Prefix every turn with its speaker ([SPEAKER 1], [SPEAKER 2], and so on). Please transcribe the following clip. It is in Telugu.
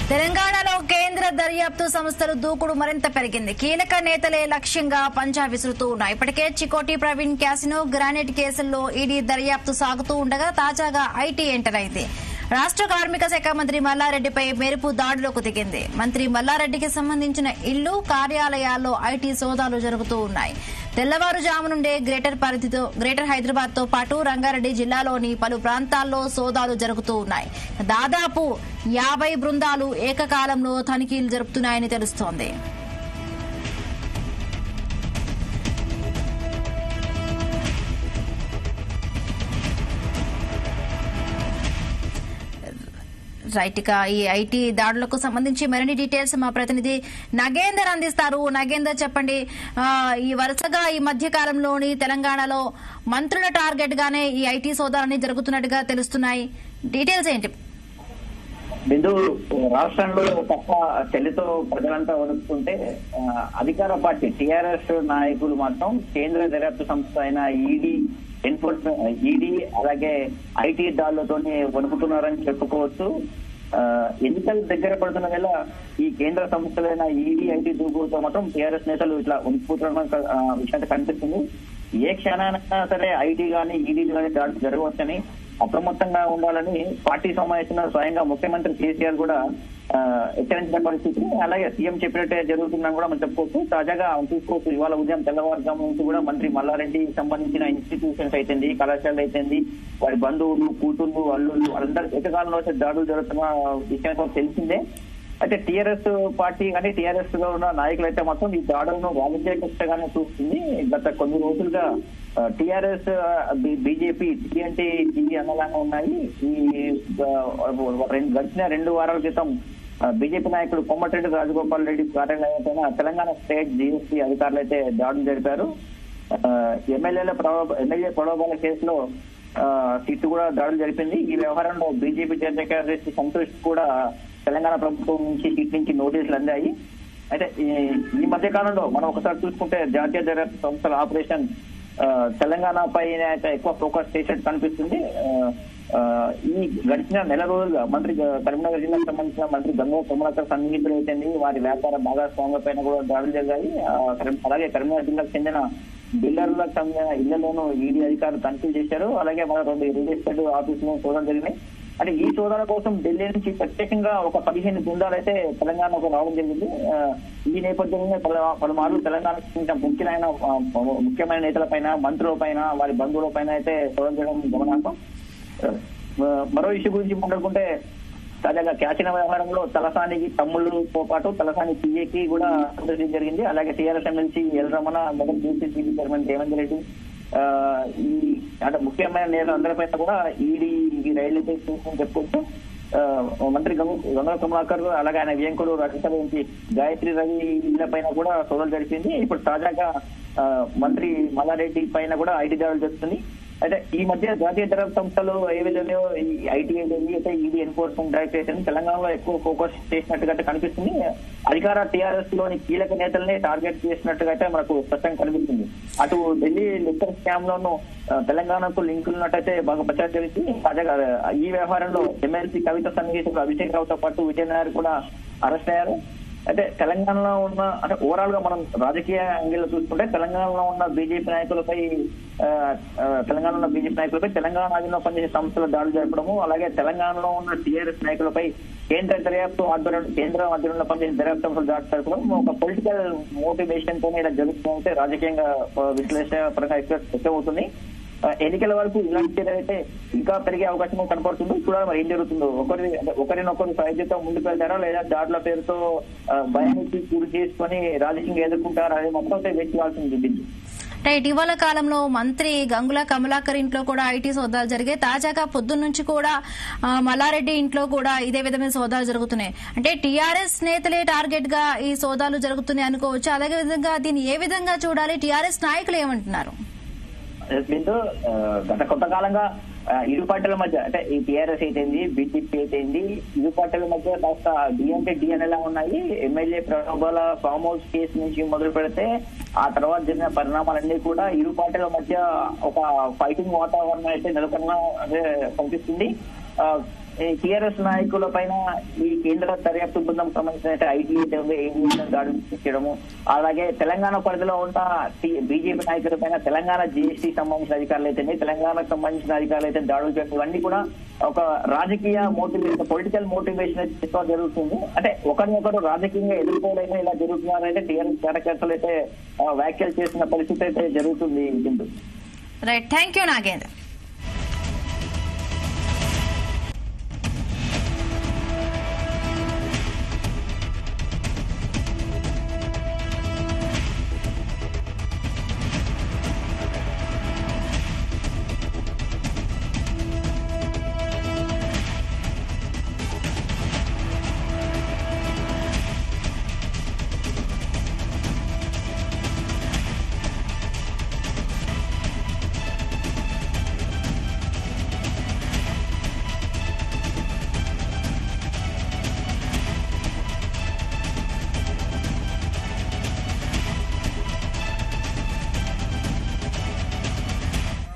[SPEAKER 1] తెలంగాణలో కేంద్ర దర్యాప్తు సంస్థలు దూకుడు మరింత పెరిగింది కీలక నేతలే లక్ష్యంగా పంజా విసురుతూ ఉన్నాయి ఇప్పటికే చికోటి ప్రవీణ్ క్యాసినో గ్రానైట్ కేసుల్లో ఈడీ దర్యాప్తు సాగుతూ ఉండగా తాజాగా ఐటీ ఎంటర్ అయింది రాష్ట్ర కార్మిక శాఖ మంత్రి మల్లారెడ్డిపై మెరుపు దాడులకు దిగింది మంత్రి మల్లారెడ్డికి సంబంధించిన ఇళ్లు కార్యాలయాల్లో ఐటీ సోదాలు జరుగుతూ ఉన్నాయి తెల్లవారుజాము నుండే గ్రేటర్ పరిధితో గ్రేటర్ హైదరాబాద్ తో పాటు రంగారెడ్డి జిల్లాలోని పలు ప్రాంతాల్లో సోదాలు జరుగుతూ ఉన్నాయి దాదాపు యాభై బృందాలు ఏకకాలంలో తనిఖీలు జరుపుతున్నాయని తెలుస్తోంది రైట్ ఇక ఈ ఐటీ దాడులకు సంబంధించి మరిన్ని డీటెయిల్స్ మా ప్రతినిధి నగేందర్ అందిస్తారు నగేందర్ చెప్పండి ఆ, ఈ వరుసగా ఈ మధ్య కాలంలోని తెలంగాణలో మంత్రుల టార్గెట్ గానే ఈ ఐటీ సోదాలన్నీ జరుగుతున్నట్టుగా తెలుస్తున్నాయి డీటెయిల్స్ ఏంటి
[SPEAKER 2] బిందు రాష్ట్రంలో తప్ప చెల్లితో ప్రజలంతా వణుకుతుంటే ఆ, అధికార పార్టీ టిఆర్ఎస్ నాయకులు మాత్రం కేంద్ర దర్యాప్తు సంస్థ అయిన ఈడీ ఎన్ఫోర్స్మెంట్ ఈడీ అలాగే ఐటీ దాడులతోనే వణుకుతున్నారని చెప్పుకోవచ్చు ఆ, ఎన్నికలు దగ్గర పడుతున్న వేళ ఈ కేంద్ర సంస్థలైన ఈడీ ఐటీ దూకుడుతో మాత్రం టిఆర్ఎస్ నేతలు ఇట్లా వణికిపోతున్న విషయం కనిపిస్తుంది ఏ క్షణానైనా సరే ఐటీ గానీ ఈడీ గానీ దాడులు జరగవచ్చని అప్రమత్తంగా ఉండాలని పార్టీ సమావేశంలో స్వయంగా ముఖ్యమంత్రి కేసీఆర్ కూడా ఆ, హెచ్చరించిన పరిస్థితి అలాగే సీఎం చెప్పినట్టే జరుగుతుందని కూడా మనం చెప్పుకోవచ్చు తాజాగా చూసుకోవచ్చు ఇవాళ ఉదయం తెల్లవారుజాము నుంచి కూడా మంత్రి మల్లారెడ్డి సంబంధించిన ఇన్స్టిట్యూషన్స్ అయితేంది కళాశాలలు అయితేంది వారి బంధువులు కూతుళ్ళు అల్లుళ్ళు వాళ్ళందరూ ఏకకాలంలో వచ్చే దాడులు జరుగుతున్న విషయం కూడా తెలిసిందే అయితే టీఆర్ఎస్ పార్టీ కానీ టీఆర్ఎస్ లో ఉన్న నాయకులు అయితే మాత్రం ఈ దాడులను రాజకీయంగానే చూస్తుంది గత కొన్ని రోజులుగా టీఆర్ఎస్ బీజేపీ టీఎన్టీ టీవీ అన్నలాగా ఉన్నాయి ఈ ఆ, రెండు- గడిచిన రెండు వారాల క్రితం బీజేపీ నాయకుడు కొమ్మటిరెడ్డి రాజగోపాల్ రెడ్డి కార్యాలయం పైన తెలంగాణ స్టేట్ జీఎస్టీ అధికారులు అయితే దాడులు జరిపారు ఆ, ఎమ్మెల్యేల ప్రలోభ ఎమ్మెల్యే ప్రలోభాల కేసులో ఆ, సిట్ కూడా దాడులు జరిపింది ఈ వ్యవహారంలో బీజేపీ జనరల్ కార్యదర్శి సంతోష్ కూడా తెలంగాణ ప్రభుత్వం నుంచి సిట్ నుంచి నోటీసులు అందాయి అయితే ఈ- ఈ మధ్య కాలంలో మనం ఒకసారి చూసుకుంటే జాతీయ దర్యాప్తు సంస్థల ఆపరేషన్ ఆ, తెలంగాణ పైన అయితే ఎక్కువ ఫోకస్ చేసేట్టు కనిపిస్తుంది ఆ, ఆ, ఈ గడిచిన నెల రోజులుగా మంత్రి గ- కరీంనగర్ జిల్లాకు సంబంధించిన మంత్రి గంగా కమలాకర్ సన్నిహితులు అయితేంది వారి వ్యాపార భాగస్వాముల పైన కూడా దాడులు జరిగాయి ఆ, కరీం- అలాగే కరీంనగర్ జిల్లాకు చెందిన బిల్డర్లకు చెందిన ఇళ్లలోనూ ఈడీ అధికారులు తనిఖీలు చేశారు అలాగే మన రెండు రియల్ ఎస్టేట్ ఆఫీసులో సోదాలు జరిగినాయి అంటే ఈ సోదాల కోసం ఢిల్లీ నుంచి ప్రత్యేకంగా ఒక పదిహేను బృందాలు అయితే తెలంగాణకు రావడం జరిగింది ఆ, ఈ నేపథ్యంలో పలు పలుమార్లు తెలంగాణకు చెందిన ముఖ్యమైన ఆ, ముఖ్యమైన నేతల పైన మంత్రుల పైన వారి బంధువుల పైన అయితే సోదాలు చేయడం గమనార్హం ఆ, మరో ఇష్యూ గురించి మాట్లాడుకుంటే తాజాగా క్యాచిన వ్యవహారంలో తలసానికి తమ్ముళ్ళతో పాటు తలసాని పిఏకి కూడా సందర్శించడం జరిగింది అలాగే TRS MLC L Ramana Medak BCC chairman Revanth Reddy ఆ, ఈ అంటే ముఖ్యమైన నేతలు అందరిపైన కూడా ఈడీ ఈ రైలు చూసుకుని చెప్పుకోవచ్చు ఆ, మంత్రి గంగ గంగా కమలాకర్ అలాగే ఆయన వ్యంకుడు రాజ్యసభ ఎంపీ గాయత్రి రవి ఇళ్ల పైన కూడా సోదలు జరిపింది ఇప్పుడు తాజాగా ఆ, మంత్రి మల్లారెడ్డి పైన కూడా ఐటీ దాడులు జరుగుతుంది అయితే ఈ మధ్య జాతీయ దర్యాప్తు సంస్థలు ఏ విధంగా ఈ ఐటీ అయితే ఈడీ ఎన్ఫోర్స్మెంట్ డైరెక్టరేషన్ తెలంగాణలో ఎక్కువ ఫోకస్ చేసినట్టుగా అయితే కనిపిస్తుంది అధికార టీఆర్ఎస్ లోని కీలక నేతల్ని టార్గెట్ చేసినట్టుగా అయితే మనకు స్పష్టంగా కనిపిస్తుంది అటు ఢిల్లీ లిక్కర్ స్కామ్ లోను ఆ, తెలంగాణకు లింకులు ఉన్నట్టయితే బాగా ప్రచారం జరిగింది తాజాగా ఆ, ఈ వ్యవహారంలో ఎమ్మెల్సీ కవిత సన్నిహితులు అభిషేక్ రావుతో పాటు విజయ్ నాయర్ కూడా అరెస్ట్ అయ్యారు అయితే తెలంగాణలో ఉన్న అంటే ఓవరాల్ గా మనం రాజకీయ యాంగిల్ చూసుకుంటే తెలంగాణలో ఉన్న బీజేపీ నాయకులపై ఆ, ఆ, తెలంగాణలో ఉన్న బీజేపీ నాయకులపై తెలంగాణ ఆధీనంలో పనిచేసే సంస్థల దాడులు జరపడము అలాగే తెలంగాణలో ఉన్న టీఆర్ఎస్ నాయకులపై కేంద్ర దర్యాప్తు ఆధ్వర్యం కేంద్ర ఆధ్వర్యంలో పనిచేసే దర్యాప్తు సంస్థలు దాడులు జరపడం ఒక పొలిటికల్ మోటివేషన్ తోనే ఇలా జరుగుతుందంటే రాజకీయంగా ఆ, విశ్లేషణ పరంగా ఎక్కువ ఎక్కువవుతుంది ఆ, ఎన్నికల వరకు ఇలాంటి అయితే ఇంకా పెరిగే అవకాశం కనపడుతుంది చూడాలి మరి ఏం జరుగుతుందో ఒకరి అంటే ఒకరినొకరు సైద్యతో ముందుకు వెళ్తారా లేదా దాడుల పేరుతో ఆ, భయానికి గురి చేసుకొని రాజకీయంగా ఎదుర్కొంటారా అనేది మొత్తం అయితే వేచి చూడాల్సింది బిందు
[SPEAKER 1] అంటే ఇటీవల కాలంలో మంత్రి గంగుల కమలాకర్ ఇంట్లో కూడా ఐటీ సోదాలు జరిగాయి తాజాగా పొద్దున్న నుంచి కూడా ఆ, మల్లారెడ్డి ఇంట్లో కూడా ఇదే విధమైన సోదాలు జరుగుతున్నాయి అంటే టీఆర్ఎస్ నేతలే టార్గెట్ గా ఈ సోదాలు జరుగుతున్నాయి అనుకోవచ్చు అలాగే విధంగా దీన్ని ఏ విధంగా చూడాలి టీఆర్ఎస్ నాయకులు ఏమంటున్నారు
[SPEAKER 2] బిందు ఆ, గత కొంతకాలంగా ఆ, ఇరు పార్టీల మధ్య అంటే ఈ టీఆర్ఎస్ అయితేంది బీజేపీ అయితేంది ఇరు పార్టీల మధ్య కాస్త డిఎంకే డిఎన్ఎలా ఉన్నాయి ఎమ్మెల్యే ప్రలోభాల ఫామ్ హౌస్ కేసు నుంచి మొదలు పెడితే ఆ తర్వాత జరిగిన పరిణామాలన్నీ కూడా ఇరు పార్టీల మధ్య ఒక ఫైటింగ్ వాతావరణం అయితే నెలకొన్న అదే కనిపిస్తుంది ఆ, టీఆర్ఎస్ నాయకుల పైన ఈ కేంద్ర దర్యాప్తు బృందం సంబంధించిన ఐటీ దాడులు చేయడము అలాగే తెలంగాణ పరిధిలో ఉన్న బీజేపీ నాయకుల పైన తెలంగాణ జీఎస్టీ సంబంధించిన అధికారులు అయితే తెలంగాణకు సంబంధించిన అధికారులు అయితే దాడులు చేయడం ఇవన్నీ కూడా ఒక రాజకీయ మోటివేషన్ పొలిటికల్ మోటివేషన్ ఎక్కువ జరుగుతుంది అంటే ఒకరినొకరు రాజకీయంగా ఎదుర్కోలేక ఇలా జరుగుతున్నారంటే టీఆర్ఎస్ కార్యకర్తలు అయితే ఆ, వ్యాఖ్యలు చేసిన పరిస్థితి అయితే జరుగుతుంది Bindu
[SPEAKER 1] right thank you Nagendra